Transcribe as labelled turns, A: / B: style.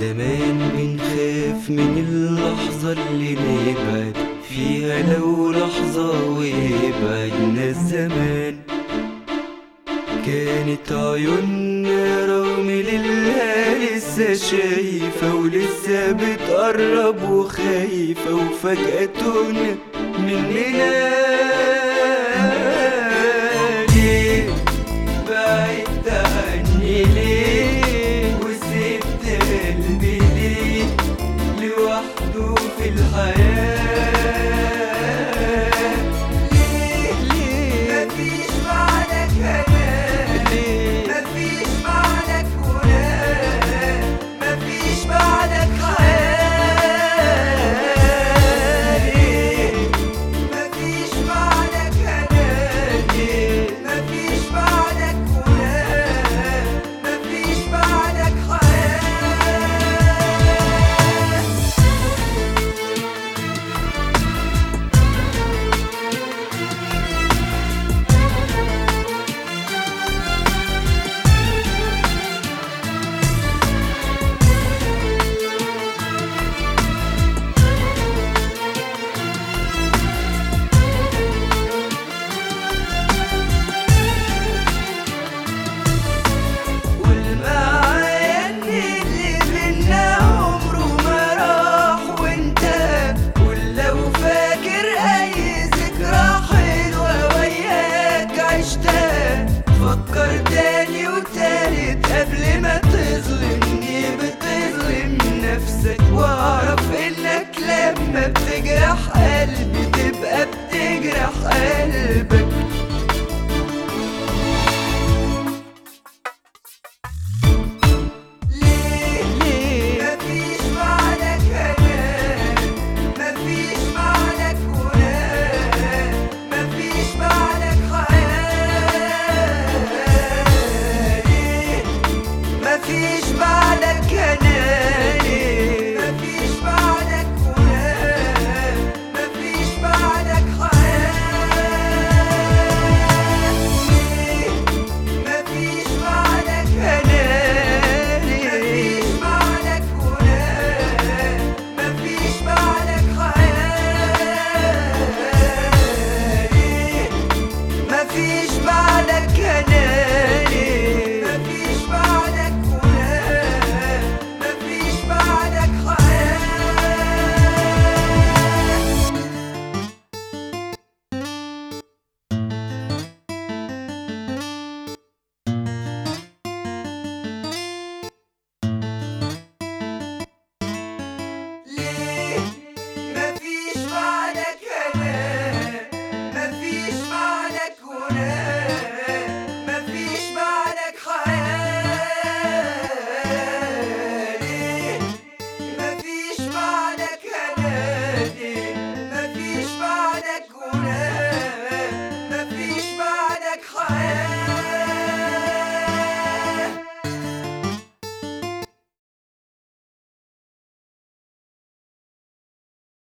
A: زمان بنخاف من اللحظة اللي نبعد فيها لو لحظة ويبعدنا الزمان كانت عيوننا رغم لله لسه شايفة ولسه بتقرب وخايفة وفجأة تهنا مننا ليه بعدت عني ليه وسبت قلبي ليه لوحده في الحياة ليه ليه
B: مفيش بعدك أمان
A: ليه
B: مفيش بعدك هناك مفيش بعدك حياة مفيش بعدك أمان مفيش بعدك هناك مفيش بعدك حياة والمعايا ان اللي بينا عمره ما راح وانت ولو فاكر اي ذكرى حلوة وياك عشتها فكر تاني وتالت قبل ما تظلمني بتظلم نفسك واعرف انك لما بتجرح قلبي تبقى بتجرح قلبي